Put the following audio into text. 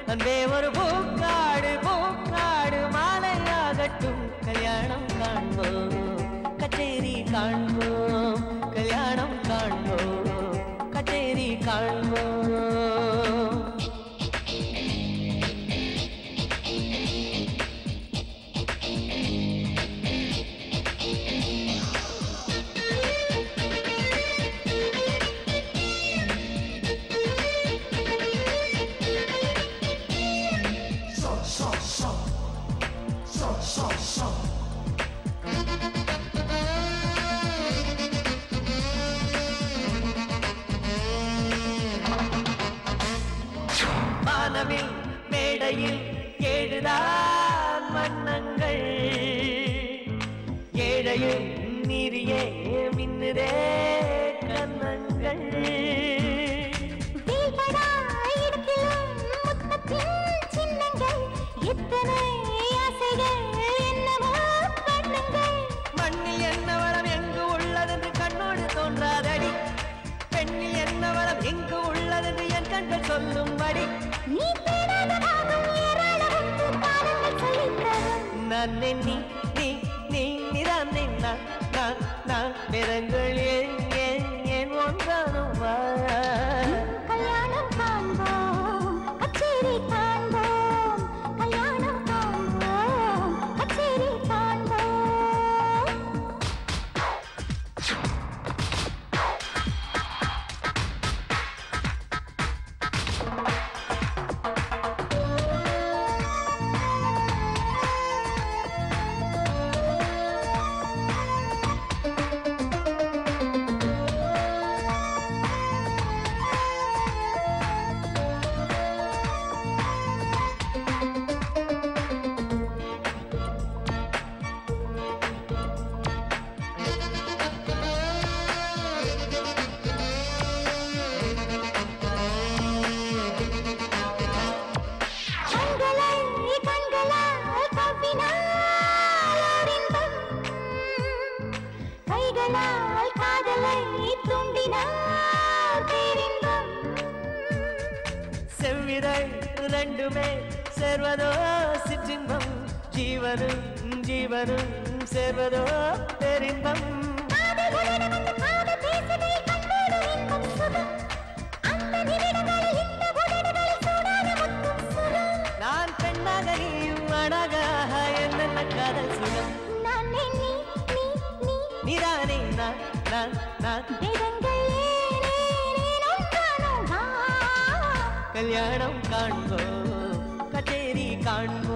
அன்பே ஒரு பூக்காடு பூக்காடு மாலையாகட்டும் கல்யாணம் காண்போம் கச்சேரி காண்போம் கல்யாணம் காண்போம் கச்சேரி காண்போம் வானவில் மேடையில் ஏழுதான் வண்ணங்கள் ஏழையும் மீறியே மின்னுதே கண்ணங்கள் வீழ்படா இடத்திலும் முத்தத்தின் சின்னங்கள் எத்தனை ஆசைகள் என்னவோ பண்ணுங்கள் மண்ணில் என்ன வளம் எங்கு உள்ளதென்று கண்ணோடு தோன்றாதடி பெண்ணில் என்ன வளம் எங்கு உள்ளதென்று என் கண்கள் சொல்லும்படி நீ தேடாத பாகம் ஏராளம் உண்டு காலங்கள் சொல்லித் தரும் நான் நீ நீ நீ நிதான் நான் நான் நான் நிறங்கள் ஏன் ஏன் ஏன் ஒன்றானும் வா கல்யாணம் காண்போம் கச்சேரி காண்போம் கல்யாணம் காண்போம் கச்சேரி காண்போம் கண்களை கண்களால் கவ்வினால் ஓர் இன்பம். கைகளால் காதலை தூண்டினால் பேரின்பம். செவ்விரல் ரெண்டுமே சேர்வதோ சிற்றின்பம் ஜீவனும் ஜீவனும் சேர்வதோ பெரின்பம் காதலுடன் வந்து காதல் பேசுதே கண்ணோடு இன்பம் சுகம். அந்த நிமிடங்களில் இந்த உதடுகளில் சூடான முத்தும் சுகம். நான் பெண்ணாக நீயும் அழகாக என்னென்ன காதல் சுகம் நான் நீ நீ நீ நீ நீதானே நான் நான் நான் வேதங்கள் ஏனே நீ ஒன்றானோ வா கல்யாணம் காண்போம் கச்சேரி காண்போம்